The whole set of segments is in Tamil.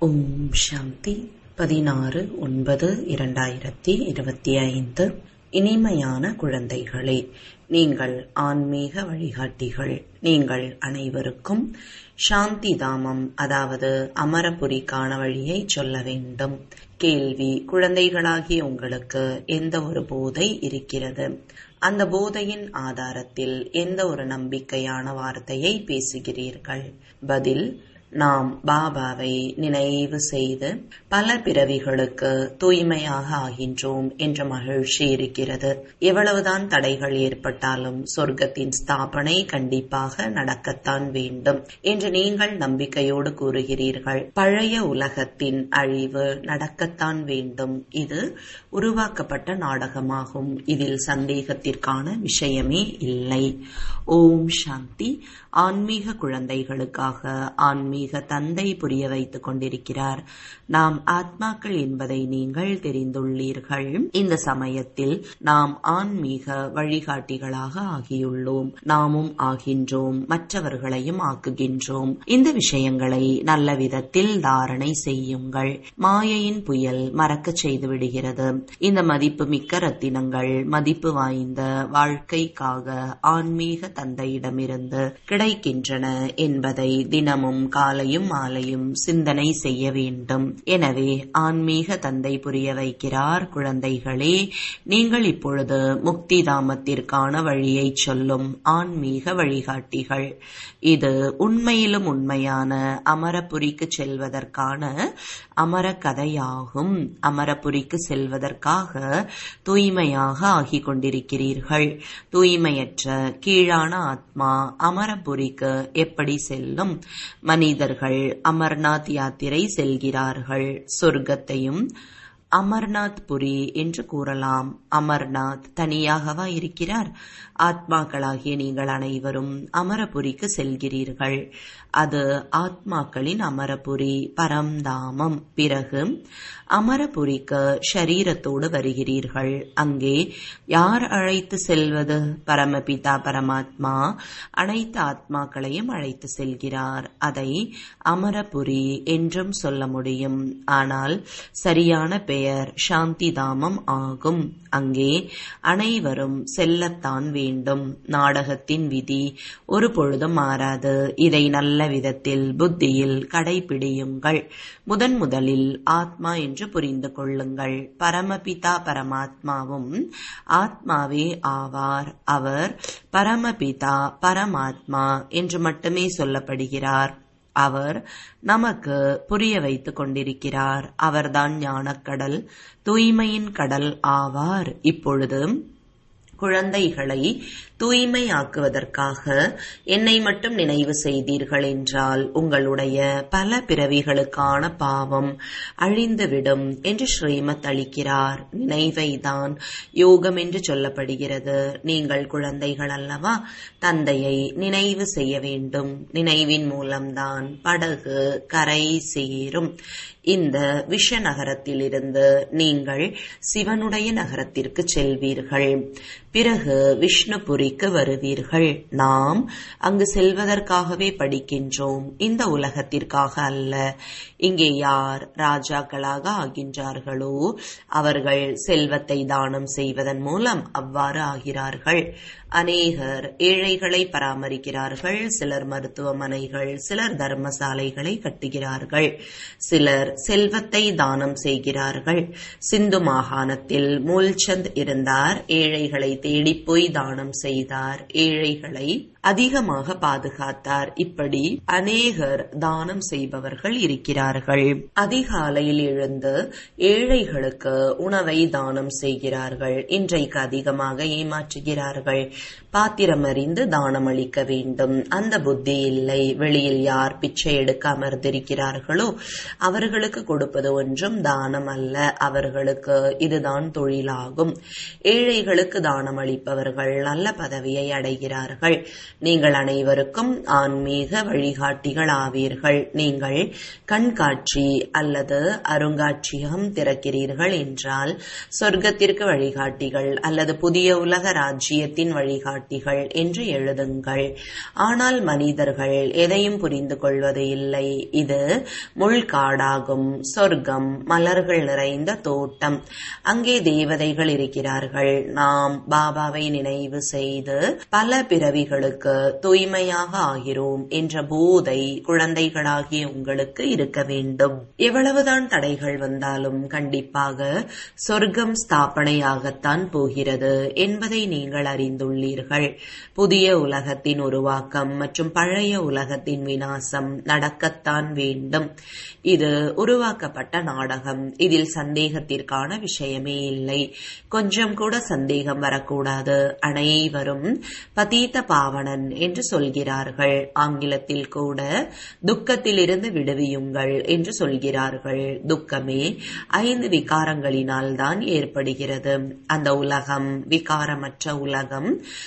ஓம் சாந்தி பதினாறு ஒன்பது இரண்டாயிரத்தி இருபத்தி ஐந்து இனிமையான குழந்தைகளே நீங்கள் ஆன்மீக வழிகாட்டிகள் நீங்கள் அனைவருக்கும் சாந்தி தாமம் அதாவது அமரபுரிக்கான வழியை சொல்ல வேண்டும் கேள்வி குழந்தைகளாகிய உங்களுக்கு எந்த ஒரு போதை இருக்கிறது அந்த போதையின் ஆதாரத்தில் எந்த ஒரு நம்பிக்கையான வார்த்தையை பேசுகிறீர்கள் பதில் நாம் பாபாவை நினைவு செய்து பல பிறவிகளுக்கு தூய்மையாக ஆகின்றோம் என்ற மகிழ்ச்சி இருக்கிறது எவ்வளவுதான் தடைகள் ஏற்பட்டாலும் சொர்க்கத்தின் ஸ்தாபனை கண்டிப்பாக நடக்கத்தான் வேண்டும் என்று நீங்கள் நம்பிக்கையோடு கூறுகிறீர்கள் பழைய உலகத்தின் அழிவு நடக்கத்தான் வேண்டும் இது உருவாக்கப்பட்ட நாடகமாகும் இதில் சந்தேகத்திற்கான விஷயமே இல்லை ஓம் சாந்தி ஆன்மீக குழந்தைகளுக்காக ஆன்மீக தந்தை புரிய வைத்துக் கொண்டிருக்கிறார் நாம் ஆத்மாக்கள் என்பதை நீங்கள் தெரிந்துள்ளீர்கள் இந்த சமயத்தில் நாம் ஆன்மீக வழிகாட்டிகளாக ஆகியுள்ளோம் நாமும் ஆகின்றோம் மற்றவர்களையும் ஆக்குகின்றோம் இந்த விஷயங்களை நல்ல விதத்தில் தாரணை செய்யுங்கள் மாயையின் புயல் மறக்கச் செய்து விடுகிறது இந்த மதிப்பு மிக்க ரத்தினங்கள் மதிப்பு வாய்ந்த வாழ்க்கைக்காக ஆன்மீக தந்தையிடமிருந்து கிடைக்கின்றன என்பதை தினமும் காலையும் மாலையும் சிந்தனை செய்ய வேண்டும் எனவே ஆன்மீக தந்தை புரிய வைக்கிறார் குழந்தைகளே நீங்கள் இப்பொழுது முக்தி தாமத்திற்கான வழியை சொல்லும் ஆன்மீக வழிகாட்டிகள் இது உண்மையிலும் உண்மையான அமரபுரிக்கு செல்வதற்கான அமர கதையாகும் அமரபுரிக்கு செல்வதற்காக தூய்மையாக ஆகிக் கொண்டிருக்கிறீர்கள் தூய்மையற்ற கீழான ஆத்மா அமரபுரிக்கு எப்படி செல்லும் மனிதர்கள் அமர்நாத் யாத்திரை செல்கிறார்கள் சொர்க்கத்தையும் அமர்நாத் புரி என்று கூறலாம் அமர்நாத் தனியாகவா இருக்கிறார் ஆத்மாக்களாகிய நீங்கள் அனைவரும் அமரபுரிக்கு செல்கிறீர்கள் அது ஆத்மாக்களின் அமரபுரி பரம்தாமம் பிறகு அமரபுரிக்கு ஷரீரத்தோடு வருகிறீர்கள் அங்கே யார் அழைத்து செல்வது பரமபிதா பரமாத்மா அனைத்து ஆத்மாக்களையும் அழைத்து செல்கிறார் அதை அமரபுரி என்றும் சொல்ல முடியும் ஆனால் சரியான பெயர் சாந்தி தாமம் ஆகும் அங்கே அனைவரும் செல்லத்தான் வேண்டும் நாடகத்தின் விதி ஒரு பொழுதும் மாறாது இதை நல்ல விதத்தில் புத்தியில் கடைபிடியுங்கள் முதன் முதலில் ஆத்மா என்று புரிந்து கொள்ளுங்கள் பரமபிதா பரமாத்மாவும் ஆத்மாவே ஆவார் அவர் பரமபிதா பரமாத்மா என்று மட்டுமே சொல்லப்படுகிறார் அவர் நமக்கு புரிய வைத்துக் கொண்டிருக்கிறார் அவர்தான் ஞானக்கடல் தூய்மையின் கடல் ஆவார் இப்பொழுது குழந்தைகளை தூய்மையாக்குவதற்காக என்னை மட்டும் நினைவு செய்தீர்கள் என்றால் உங்களுடைய பல பிறவிகளுக்கான பாவம் அழிந்துவிடும் என்று ஸ்ரீமத் அளிக்கிறார் நினைவை தான் யோகம் என்று சொல்லப்படுகிறது நீங்கள் குழந்தைகள் அல்லவா தந்தையை நினைவு செய்ய வேண்டும் நினைவின் மூலம்தான் படகு கரை சேரும் இந்த விஷ நகரத்திலிருந்து நீங்கள் சிவனுடைய நகரத்திற்கு செல்வீர்கள் பிறகு விஷ்ணுபுரிக்கு வருவீர்கள் நாம் அங்கு செல்வதற்காகவே படிக்கின்றோம் இந்த உலகத்திற்காக அல்ல இங்கே யார் ராஜாக்களாக ஆகின்றார்களோ அவர்கள் செல்வத்தை தானம் செய்வதன் மூலம் அவ்வாறு ஆகிறார்கள் அநேகர் ஏழைகளை பராமரிக்கிறார்கள் சிலர் மருத்துவமனைகள் சிலர் தர்மசாலைகளை கட்டுகிறார்கள் சிலர் செல்வத்தை தானம் செய்கிறார்கள் சிந்து மாகாணத்தில் மூல்சந்த் இருந்தார் ஏழைகளை தேடிப்போய் தானம் செய்தார் ஏழைகளை அதிகமாக பாதுகாத்தார் இப்படி அநேகர் தானம் செய்பவர்கள் இருக்கிறார்கள் அதிகாலையில் எழுந்து ஏழைகளுக்கு உணவை தானம் செய்கிறார்கள் இன்றைக்கு அதிகமாக ஏமாற்றுகிறார்கள் பாத்திரம் அறிந்து தானம் அளிக்க வேண்டும் அந்த புத்தி இல்லை வெளியில் யார் பிச்சை எடுக்க அமர்ந்திருக்கிறார்களோ அவர்களுக்கு கொடுப்பது ஒன்றும் தானம் அல்ல அவர்களுக்கு இதுதான் தொழிலாகும் ஏழைகளுக்கு தானம் அளிப்பவர்கள் நல்ல பதவியை அடைகிறார்கள் நீங்கள் அனைவருக்கும் ஆன்மீக வழிகாட்டிகள் ஆவீர்கள் நீங்கள் கண்காட்சி அல்லது அருங்காட்சியகம் திறக்கிறீர்கள் என்றால் சொர்க்கத்திற்கு வழிகாட்டிகள் அல்லது புதிய உலக ராஜ்யத்தின் வழிகாட்டிகள் என்று எழுதுங்கள் ஆனால் மனிதர்கள் எதையும் புரிந்து கொள்வது இல்லை இது முள்காடாகும் சொர்க்கம் மலர்கள் நிறைந்த தோட்டம் அங்கே தேவதைகள் இருக்கிறார்கள் நாம் பாபாவை நினைவு செய்து பல பிறவிகளுக்கு தூய்மையாக ஆகிறோம் என்ற போதை குழந்தைகளாகிய உங்களுக்கு இருக்க வேண்டும் எவ்வளவுதான் தடைகள் வந்தாலும் கண்டிப்பாக சொர்க்கம் ஸ்தாபனையாகத்தான் போகிறது என்பதை நீங்கள் அறிந்துள்ளீர்கள் புதிய உலகத்தின் உருவாக்கம் மற்றும் பழைய உலகத்தின் வினாசம் நடக்கத்தான் வேண்டும் இது உருவாக்கப்பட்ட நாடகம் இதில் சந்தேகத்திற்கான விஷயமே இல்லை கொஞ்சம் கூட சந்தேகம் வரக்கூடாது அனைவரும் பதீத்த பாவனன் என்று சொல்கிறார்கள் ஆங்கிலத்தில் கூட துக்கத்திலிருந்து விடுவியுங்கள் என்று சொல்கிறார்கள் துக்கமே ஐந்து விகாரங்களினால் தான் ஏற்படுகிறது அந்த உலகம் விகாரமற்ற உலகம்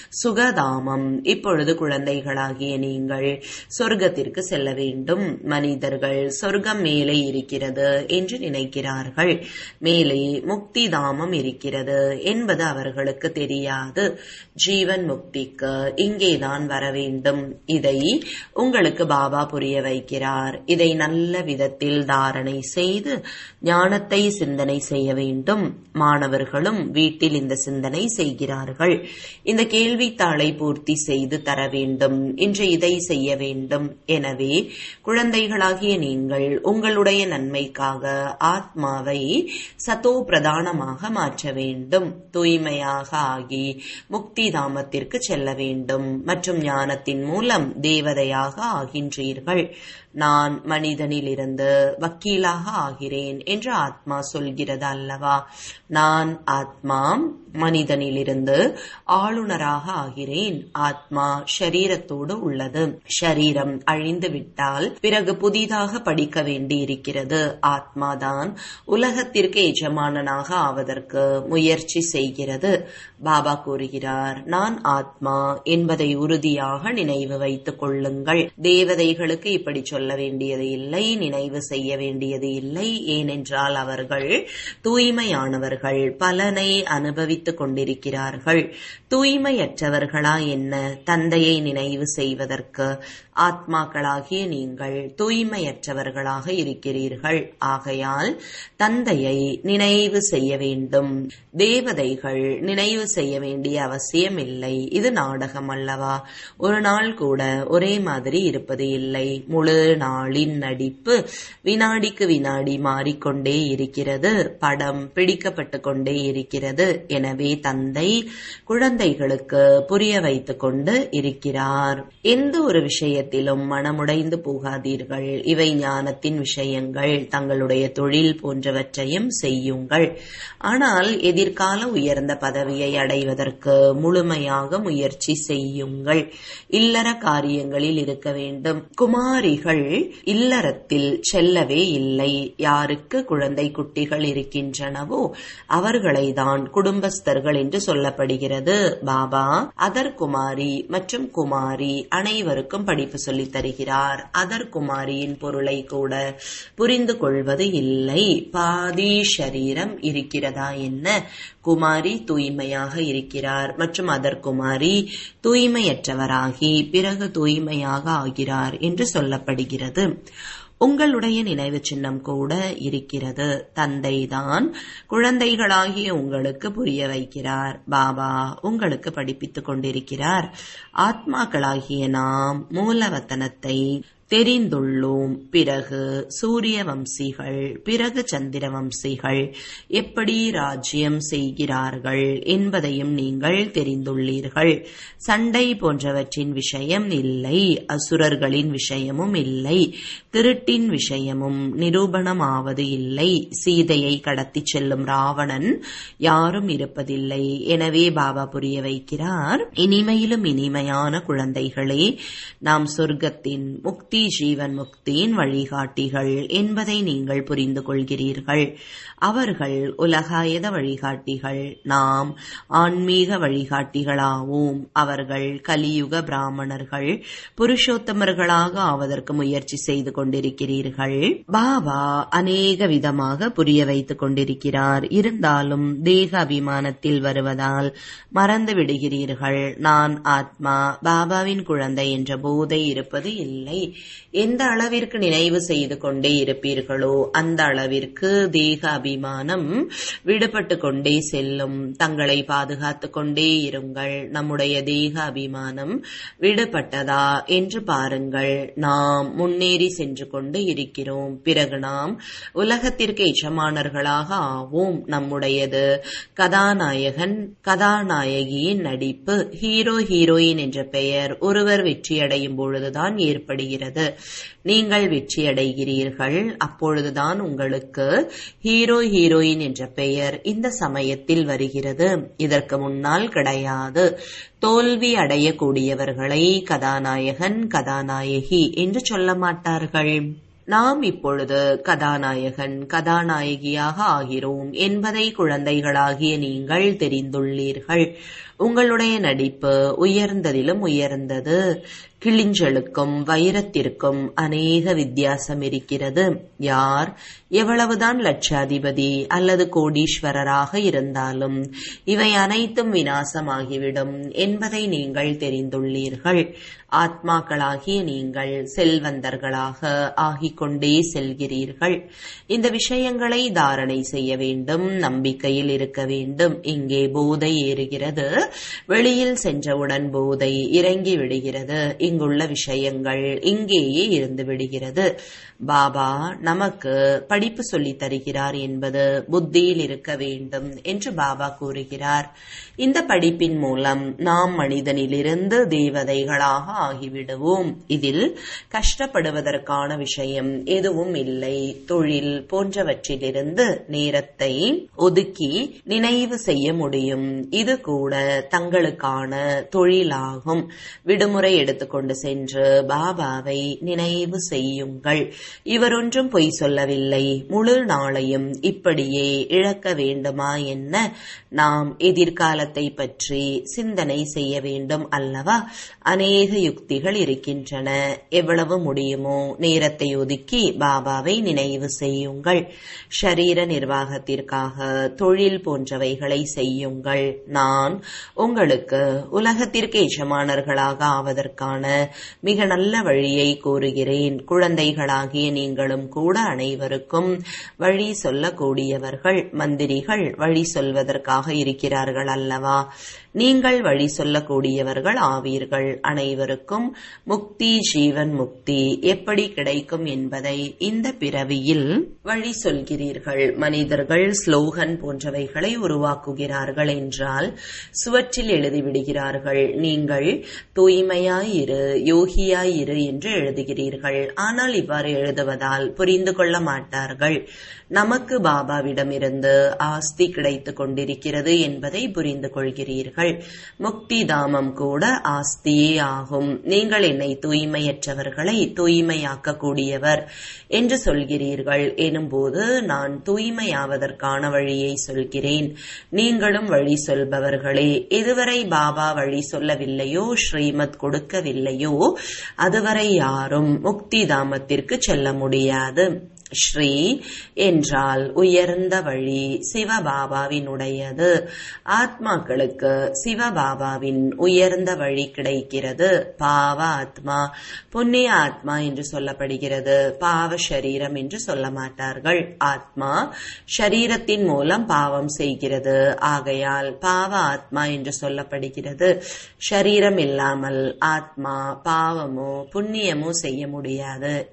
சுகதாமம் இப்பொழுது குழந்தைகளாகிய நீங்கள் சொர்க்கத்திற்கு செல்ல வேண்டும் மனிதர்கள் சொர்க்கம் மேலே இருக்கிறது என்று நினைக்கிறார்கள் மேலே முக்தி தாமம் இருக்கிறது என்பது அவர்களுக்கு தெரியாது ஜீவன் முக்திக்கு இங்கேதான் வர வேண்டும் இதை உங்களுக்கு பாபா புரிய வைக்கிறார் இதை நல்ல விதத்தில் தாரணை செய்து ஞானத்தை சிந்தனை செய்ய வேண்டும் மாணவர்களும் வீட்டில் இந்த சிந்தனை செய்கிறார்கள் இந்த கேள்வித்தாளை பூர்த்தி செய்து தர வேண்டும் இன்று இதை செய்ய வேண்டும் எனவே குழந்தைகளாகிய நீங்கள் உங்களுடைய நன்மைக்காக ஆத்மாவை சத்தோ பிரதானமாக மாற்ற வேண்டும் தூய்மையாக ஆகி முக்தி தாமத்திற்கு செல்ல வேண்டும் மற்றும் ஞானத்தின் மூலம் தேவதையாக ஆகின்றீர்கள் நான் மனிதனிலிருந்து வக்கீலாக ஆகிறேன் என்று ஆத்மா சொல்கிறது அல்லவா நான் ஆத்மா மனிதனிலிருந்து ஆளுநராக ஆகிறேன் ஆத்மா ஷரீரத்தோடு உள்ளது ஷரீரம் அழிந்து விட்டால் பிறகு புதிதாக படிக்க வேண்டி இருக்கிறது ஆத்மாதான் உலகத்திற்கு எஜமானனாக ஆவதற்கு முயற்சி செய்கிறது பாபா கூறுகிறார் நான் ஆத்மா என்பதை உறுதியாக நினைவு வைத்துக் கொள்ளுங்கள் தேவதைகளுக்கு இப்படி சொல்ல வேண்டியது இல்லை நினைவு செய்ய வேண்டியது இல்லை ஏனென்றால் அவர்கள் தூய்மையானவர்கள் பலனை அனுபவித்துக் கொண்டிருக்கிறார்கள் தூய்மையற்றவர்களா என்ன தந்தையை நினைவு செய்வதற்கு ஆத்மாக்களாகிய நீங்கள் தூய்மையற்றவர்களாக இருக்கிறீர்கள் ஆகையால் தந்தையை நினைவு செய்ய வேண்டும் தேவதைகள் நினைவு செய்ய வேண்டிய அவசியம் இல்லை இது நாடகம் அல்லவா ஒரு நாள் கூட ஒரே மாதிரி இருப்பது இல்லை முழு நாளின் நடிப்பு வினாடிக்கு வினாடி மாறிக்கொண்டே இருக்கிறது படம் பிடிக்கப்பட்டு கொண்டே இருக்கிறது எனவே தந்தை குழந்தைகளுக்கு புரிய வைத்துக் கொண்டு இருக்கிறார் எந்த ஒரு விஷயத்திலும் மனமுடைந்து போகாதீர்கள் இவை ஞானத்தின் விஷயங்கள் தங்களுடைய தொழில் போன்றவற்றையும் செய்யுங்கள் ஆனால் எதிர்கால உயர்ந்த பதவியை அடைவதற்கு முழுமையாக முயற்சி செய்யுங்கள் இல்லற காரியங்களில் இருக்க வேண்டும் குமாரிகள் இல்லறத்தில் செல்லவே இல்லை யாருக்கு குழந்தை குட்டிகள் இருக்கின்றனவோ அவர்களை தான் குடும்பஸ்தர்கள் என்று சொல்லப்படுகிறது பாபா அதர் குமாரி மற்றும் குமாரி அனைவருக்கும் படிப்பு சொல்லித் தருகிறார் அதர் குமாரியின் பொருளை கூட புரிந்து கொள்வது இல்லை பாதி ஷரீரம் இருக்கிறதா என்ன குமாரி தூய்மையாக இருக்கிறார் மற்றும் அதர் குமாரி தூய்மையற்றவராகி பிறகு தூய்மையாக ஆகிறார் என்று சொல்லப்படுகிறது உங்களுடைய நினைவு சின்னம் கூட இருக்கிறது தந்தைதான் குழந்தைகளாகிய உங்களுக்கு புரிய வைக்கிறார் பாபா உங்களுக்கு படிப்பித்துக் கொண்டிருக்கிறார் ஆத்மாக்களாகிய நாம் மூலவத்தனத்தை தெரிந்துள்ளோம் பிறகு சூரிய வம்சிகள் பிறகு சந்திர வம்சிகள் எப்படி ராஜ்யம் செய்கிறார்கள் என்பதையும் நீங்கள் தெரிந்துள்ளீர்கள் சண்டை போன்றவற்றின் விஷயம் இல்லை அசுரர்களின் விஷயமும் இல்லை திருட்டின் விஷயமும் நிரூபணமாவது இல்லை சீதையை கடத்திச் செல்லும் ராவணன் யாரும் இருப்பதில்லை எனவே பாபா புரிய வைக்கிறார் இனிமையிலும் இனிமையான குழந்தைகளே நாம் சொர்க்கத்தின் முக்தி ஜீவன் முக்தியின் வழிகாட்டிகள் என்பதை நீங்கள் புரிந்து கொள்கிறீர்கள் அவர்கள் உலகாயத வழிகாட்டிகள் நாம் ஆன்மீக வழிகாட்டிகளாவோம் அவர்கள் கலியுக பிராமணர்கள் புருஷோத்தமர்களாக ஆவதற்கு முயற்சி செய்து கொண்டிருக்கிறீர்கள் பாபா அநேக விதமாக புரிய வைத்துக் கொண்டிருக்கிறார் இருந்தாலும் தேக அபிமானத்தில் வருவதால் மறந்து விடுகிறீர்கள் நான் ஆத்மா பாபாவின் குழந்தை என்ற போதை இருப்பது இல்லை எந்த அளவிற்கு நினைவு செய்து கொண்டே இருப்பீர்களோ அந்த அளவிற்கு தேக அபிமானம் விடுபட்டு கொண்டே செல்லும் தங்களை பாதுகாத்துக் கொண்டே இருங்கள் நம்முடைய தேக அபிமானம் விடுபட்டதா என்று பாருங்கள் நாம் முன்னேறி சென்று கொண்டு இருக்கிறோம் பிறகு நாம் உலகத்திற்கு எஜமானர்களாக ஆவோம் நம்முடையது கதாநாயகன் கதாநாயகியின் நடிப்பு ஹீரோ ஹீரோயின் என்ற பெயர் ஒருவர் வெற்றியடையும் பொழுதுதான் ஏற்படுகிறது நீங்கள் வெற்றியடைகிறீர்கள் அப்பொழுதுதான் உங்களுக்கு ஹீரோ ஹீரோயின் என்ற பெயர் இந்த சமயத்தில் வருகிறது இதற்கு முன்னால் கிடையாது தோல்வி அடையக்கூடியவர்களை கதாநாயகன் கதாநாயகி என்று சொல்ல மாட்டார்கள் நாம் இப்பொழுது கதாநாயகன் கதாநாயகியாக ஆகிறோம் என்பதை குழந்தைகளாகிய நீங்கள் தெரிந்துள்ளீர்கள் உங்களுடைய நடிப்பு உயர்ந்ததிலும் உயர்ந்தது கிளிஞ்சலுக்கும் வைரத்திற்கும் அநேக வித்தியாசம் இருக்கிறது யார் எவ்வளவுதான் லட்சாதிபதி அல்லது கோடீஸ்வரராக இருந்தாலும் இவை அனைத்தும் வினாசமாகிவிடும் என்பதை நீங்கள் தெரிந்துள்ளீர்கள் ஆத்மாக்களாகிய நீங்கள் செல்வந்தர்களாக ஆகிக் கொண்டே செல்கிறீர்கள் இந்த விஷயங்களை தாரணை செய்ய வேண்டும் நம்பிக்கையில் இருக்க வேண்டும் இங்கே போதை ஏறுகிறது வெளியில் சென்றவுடன் போதை இறங்கி விடுகிறது இங்குள்ள விஷயங்கள் இங்கேயே இருந்து விடுகிறது பாபா நமக்கு படிப்பு சொல்லித் தருகிறார் என்பது புத்தியில் இருக்க வேண்டும் என்று பாபா கூறுகிறார் இந்த படிப்பின் மூலம் நாம் மனிதனிலிருந்து தேவதைகளாக ஆகிவிடுவோம் இதில் கஷ்டப்படுவதற்கான விஷயம் எதுவும் இல்லை தொழில் போன்றவற்றிலிருந்து நேரத்தை ஒதுக்கி நினைவு செய்ய முடியும் இது கூட தங்களுக்கான தொழிலாகும் விடுமுறை எடுத்துக்கொண்டு சென்று பாபாவை நினைவு செய்யுங்கள் இவர் ஒன்றும் பொய் சொல்லவில்லை முழு நாளையும் இப்படியே இழக்க வேண்டுமா என்ன நாம் எதிர்காலத்தை பற்றி சிந்தனை செய்ய வேண்டும் அல்லவா அநேக யுக்திகள் இருக்கின்றன எவ்வளவு முடியுமோ நேரத்தை ஒதுக்கி பாபாவை நினைவு செய்யுங்கள் ஷரீர நிர்வாகத்திற்காக தொழில் போன்றவைகளை செய்யுங்கள் நான் உங்களுக்கு உலகத்திற்கு எஜமானர்களாக ஆவதற்கான மிக நல்ல வழியை கூறுகிறேன் குழந்தைகளாகிய நீங்களும் கூட அனைவருக்கும் வழி சொல்லக்கூடியவர்கள் மந்திரிகள் வழி சொல்வதற்காக இருக்கிறார்கள் அல்லவா நீங்கள் வழி சொல்லக்கூடியவர்கள் ஆவீர்கள் அனைவருக்கும் முக்தி ஜீவன் முக்தி எப்படி கிடைக்கும் என்பதை இந்த பிறவியில் வழி சொல்கிறீர்கள் மனிதர்கள் ஸ்லோகன் போன்றவைகளை உருவாக்குகிறார்கள் என்றால் சுவற்றில் எழுதிவிடுகிறார்கள் நீங்கள் தூய்மையாயிரு யோகியாயிரு என்று எழுதுகிறீர்கள் ஆனால் இவ்வாறு எழுதுவதால் புரிந்து கொள்ள மாட்டார்கள் நமக்கு பாபாவிடமிருந்து ஆஸ்தி கிடைத்துக் கொண்டிருக்கிறது என்பதை புரிந்து கொள்கிறீர்கள் முக்தி தாமம் கூட ஆஸ்தியே ஆகும் நீங்கள் என்னை தூய்மையற்றவர்களை தூய்மையாக்கக்கூடியவர் என்று சொல்கிறீர்கள் எனும்போது நான் தூய்மையாவதற்கான வழியை சொல்கிறேன் நீங்களும் வழி சொல்பவர்களே எதுவரை பாபா வழி சொல்லவில்லையோ ஸ்ரீமத் கொடுக்கவில்லையோ அதுவரை யாரும் முக்தி தாமத்திற்கு செல்ல முடியாது ஸ்ரீ என்றால் உயர்ந்த வழி சிவபாபாவினுடையது ஆத்மாக்களுக்கு சிவபாபாவின் உயர்ந்த வழி கிடைக்கிறது பாவ ஆத்மா புண்ணிய ஆத்மா என்று சொல்லப்படுகிறது பாவ சரீரம் என்று சொல்ல மாட்டார்கள் ஆத்மா ஷரீரத்தின் மூலம் பாவம் செய்கிறது ஆகையால் பாவ ஆத்மா என்று சொல்லப்படுகிறது ஷரீரம் இல்லாமல் ஆத்மா பாவமோ புண்ணியமோ செய்ய முடியாது எனவே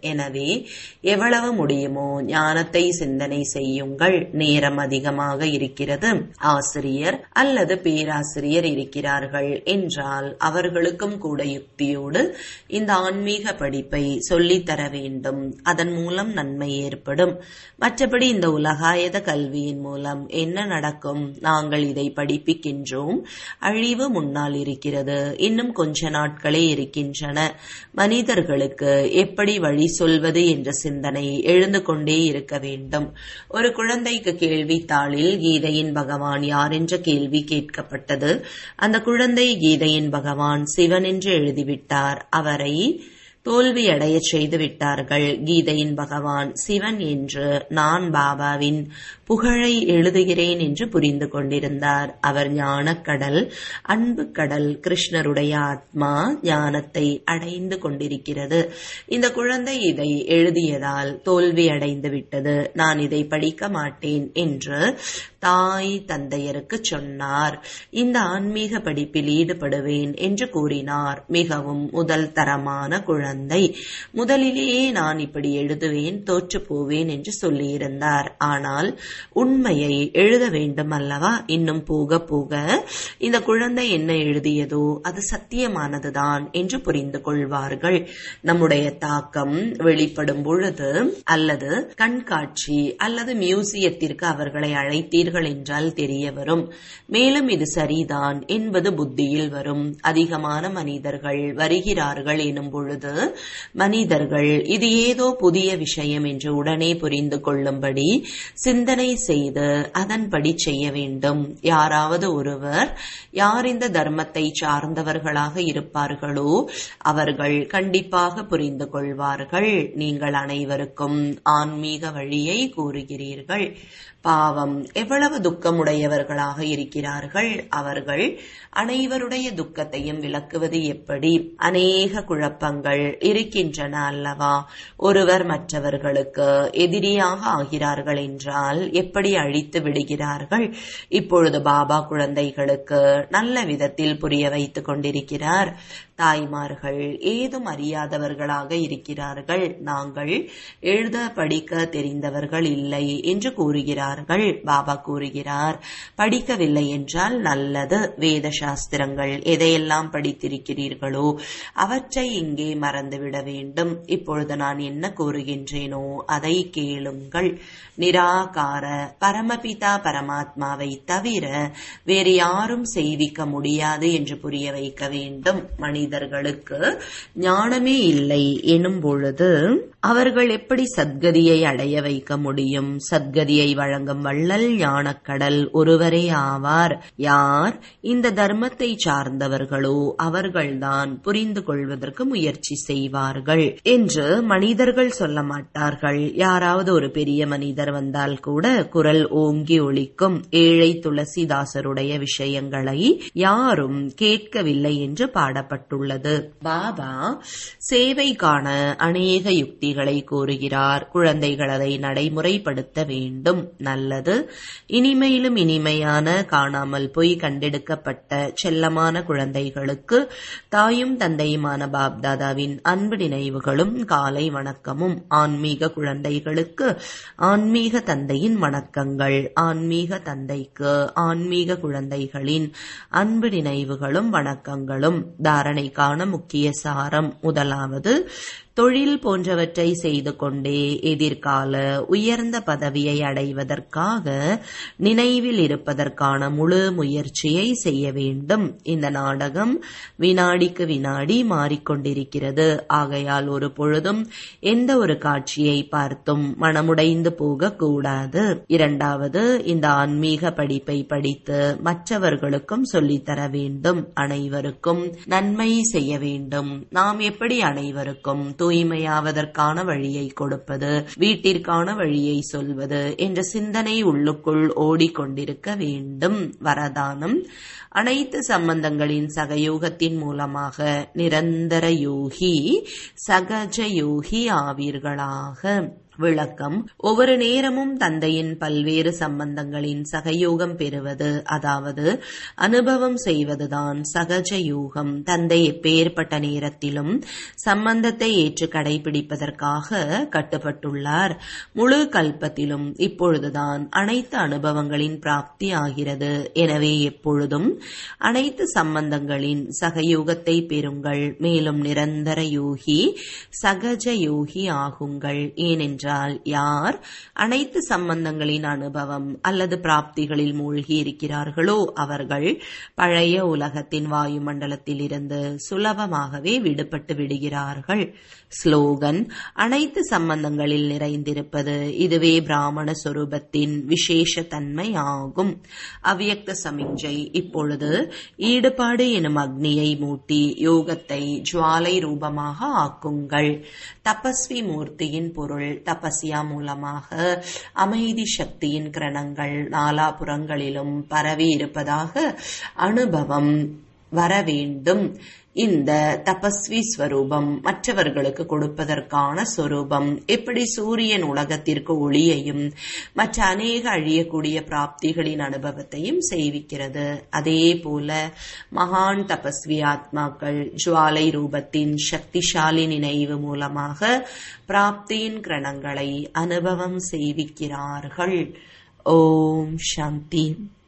எவ்வளவு முடியுமோ ஞானத்தை சிந்தனை செய்யுங்கள் நேரம் அதிகமாக இருக்கிறது ஆசிரியர் அல்லது பேராசிரியர் இருக்கிறார்கள் என்றால் அவர்களுக்கும் கூட யுக்தியோடு இந்த ஆன்மீக படிப்பை சொல்லித்தர வேண்டும் அதன் மூலம் நன்மை ஏற்படும் மற்றபடி இந்த உலகாயத கல்வியின் மூலம் என்ன நடக்கும் நாங்கள் இதை படிப்பிக்கின்றோம் அழிவு முன்னால் இருக்கிறது இன்னும் கொஞ்ச நாட்களே இருக்கின்றன மனிதர்களுக்கு எப்படி வழி சொல்வது என்ற சிந்தனை எழுந்து கொண்டே இருக்க வேண்டும் ஒரு குழந்தைக்கு கேள்வித்தாளில் கீதையின் பகவான் யார் என்ற கேள்வி கேட்கப்பட்டது அந்த குழந்தை கீதையின் பகவான் சிவன் என்று எழுதிவிட்டார் அவரை தோல்வியடைய செய்து விட்டார்கள் கீதையின் பகவான் சிவன் என்று நான் பாபாவின் புகழை எழுதுகிறேன் என்று புரிந்து கொண்டிருந்தார் அவர் ஞானக்கடல் அன்பு கடல் கிருஷ்ணருடைய ஆத்மா ஞானத்தை அடைந்து கொண்டிருக்கிறது இந்த குழந்தை இதை எழுதியதால் தோல்வி அடைந்து விட்டது நான் இதை படிக்க மாட்டேன் என்று தாய் தந்தையருக்கு சொன்னார் இந்த ஆன்மீக படிப்பில் ஈடுபடுவேன் என்று கூறினார் மிகவும் முதல் தரமான குழந்தை முதலிலேயே நான் இப்படி எழுதுவேன் தோற்று போவேன் என்று சொல்லியிருந்தார் ஆனால் உண்மையை எழுத வேண்டும் அல்லவா இன்னும் போக போக இந்த குழந்தை என்ன எழுதியதோ அது சத்தியமானதுதான் என்று புரிந்து கொள்வார்கள் நம்முடைய தாக்கம் வெளிப்படும் பொழுது அல்லது கண்காட்சி அல்லது மியூசியத்திற்கு அவர்களை அழைத்தீர்கள் என்றால் தெரிய வரும் மேலும் இது சரிதான் என்பது புத்தியில் வரும் அதிகமான மனிதர்கள் வருகிறார்கள் எனும் பொழுது மனிதர்கள் இது ஏதோ புதிய விஷயம் என்று உடனே புரிந்து கொள்ளும்படி சிந்தனை செய்து அதன்படி செய்ய வேண்டும் யாராவது ஒருவர் யார் இந்த தர்மத்தை சார்ந்தவர்களாக இருப்பார்களோ அவர்கள் கண்டிப்பாக புரிந்து கொள்வார்கள் நீங்கள் அனைவருக்கும் ஆன்மீக வழியை கூறுகிறீர்கள் பாவம் எவ்வளவு துக்கமுடையவர்களாக இருக்கிறார்கள் அவர்கள் அனைவருடைய துக்கத்தையும் விளக்குவது எப்படி அநேக குழப்பங்கள் இருக்கின்றன அல்லவா ஒருவர் மற்றவர்களுக்கு எதிரியாக ஆகிறார்கள் என்றால் எப்படி அழித்து விடுகிறார்கள் இப்பொழுது பாபா குழந்தைகளுக்கு நல்ல விதத்தில் புரிய வைத்துக் கொண்டிருக்கிறார் தாய்மார்கள் ஏதும் அறியாதவர்களாக இருக்கிறார்கள் நாங்கள் எழுத படிக்க தெரிந்தவர்கள் இல்லை என்று கூறுகிறார்கள் பாபா கூறுகிறார் படிக்கவில்லை என்றால் நல்லது வேத சாஸ்திரங்கள் எதையெல்லாம் படித்திருக்கிறீர்களோ அவற்றை இங்கே மறந்துவிட வேண்டும் இப்பொழுது நான் என்ன கூறுகின்றேனோ அதை கேளுங்கள் நிராகார பரமபிதா பரமாத்மாவை தவிர வேறு யாரும் செய்விக்க முடியாது என்று புரிய வைக்க வேண்டும் மனிதர்களுக்கு ஞானமே இல்லை எனும் பொழுது அவர்கள் எப்படி சத்கதியை அடைய வைக்க முடியும் சத்கதியை வழங்கும் வள்ளல் ஞானக்கடல் ஒருவரே ஆவார் யார் இந்த தர்மத்தை சார்ந்தவர்களோ அவர்கள்தான் புரிந்து கொள்வதற்கு முயற்சி செய்வார்கள் என்று மனிதர்கள் சொல்ல மாட்டார்கள் யாராவது ஒரு பெரிய மனிதர் வந்தால் கூட குரல் ஓங்கி ஒழிக்கும் ஏழை துளசிதாசருடைய விஷயங்களை யாரும் கேட்கவில்லை என்று பாடப்பட்டுள்ளது பாபா சேவைக்கான அநேக யுக்திகளை கூறுகிறார் குழந்தைகள் அதை நடைமுறைப்படுத்த வேண்டும் நல்லது இனிமையிலும் இனிமையான காணாமல் போய் கண்டெடுக்கப்பட்ட செல்லமான குழந்தைகளுக்கு தாயும் தந்தையுமான பாப்தாதாவின் அன்பு நினைவுகளும் காலை வணக்கமும் ஆன்மீக குழந்தைகளுக்கு ஆன்மீக தந்தையின் வணக்கங்கள் ஆன்மீக தந்தைக்கு ஆன்மீக குழந்தைகளின் அன்பு நினைவுகளும் வணக்கங்களும் தாரணைக்கான முக்கிய சாரம் முதலாவது தொழில் போன்றவற்றை செய்து கொண்டே எதிர்கால உயர்ந்த பதவியை அடைவதற்காக நினைவில் இருப்பதற்கான முழு முயற்சியை செய்ய வேண்டும் இந்த நாடகம் வினாடிக்கு வினாடி மாறிக்கொண்டிருக்கிறது ஆகையால் ஒரு பொழுதும் எந்த ஒரு காட்சியை பார்த்தும் மனமுடைந்து போகக்கூடாது இரண்டாவது இந்த ஆன்மீக படிப்பை படித்து மற்றவர்களுக்கும் சொல்லித்தர வேண்டும் அனைவருக்கும் நன்மை செய்ய வேண்டும் நாம் எப்படி அனைவருக்கும் தூய்மையாவதற்கான வழியை கொடுப்பது வீட்டிற்கான வழியை சொல்வது என்ற சிந்தனை உள்ளுக்குள் ஓடிக்கொண்டிருக்க வேண்டும் வரதானம் அனைத்து சம்பந்தங்களின் சகயோகத்தின் மூலமாக நிரந்தர யோகி சகஜ யோகி ஆவீர்களாக விளக்கம் ஒவ்வொரு நேரமும் தந்தையின் பல்வேறு சம்பந்தங்களின் சகயோகம் பெறுவது அதாவது அனுபவம் செய்வதுதான் சகஜ யோகம் தந்தை எப்பேற்பட்ட நேரத்திலும் சம்பந்தத்தை ஏற்று கடைபிடிப்பதற்காக கட்டுப்பட்டுள்ளார் முழு கல்பத்திலும் இப்பொழுதுதான் அனைத்து அனுபவங்களின் பிராப்தி ஆகிறது எனவே எப்பொழுதும் அனைத்து சம்பந்தங்களின் சகயோகத்தை பெறுங்கள் மேலும் நிரந்தர யோகி சகஜ யோகி ஆகுங்கள் ஏனென்றால் யார் அனைத்து சம்பந்தங்களின் அனுபவம் அல்லது பிராப்திகளில் மூழ்கி இருக்கிறார்களோ அவர்கள் பழைய உலகத்தின் வாயுமண்டலத்தில் இருந்து சுலபமாகவே விடுபட்டு விடுகிறார்கள் ஸ்லோகன் அனைத்து சம்பந்தங்களில் நிறைந்திருப்பது இதுவே பிராமண சொரூபத்தின் விசேஷ தன்மை ஆகும் அவ்யக்த சமிஞ்சை இப்பொழுது ஈடுபாடு எனும் அக்னியை மூட்டி யோகத்தை ஜுவாலை ரூபமாக ஆக்குங்கள் தபஸ்வி மூர்த்தியின் பொருள் தபஸ்யா மூலமாக அமைதி சக்தியின் கிரணங்கள் நாலாபுறங்களிலும் பரவி இருப்பதாக அனுபவம் வர வேண்டும் இந்த தபஸ்வி ஸ்வரூபம் மற்றவர்களுக்கு கொடுப்பதற்கான சொரூபம் எப்படி சூரியன் உலகத்திற்கு ஒளியையும் மற்ற அநேக அழியக்கூடிய பிராப்திகளின் அனுபவத்தையும் செய்விக்கிறது அதே போல மகான் தபஸ்வி ஆத்மாக்கள் ஜுவாலை ரூபத்தின் சக்திசாலி நினைவு மூலமாக பிராப்தியின் கிரணங்களை அனுபவம் செய்விக்கிறார்கள் ஓம் சாந்தி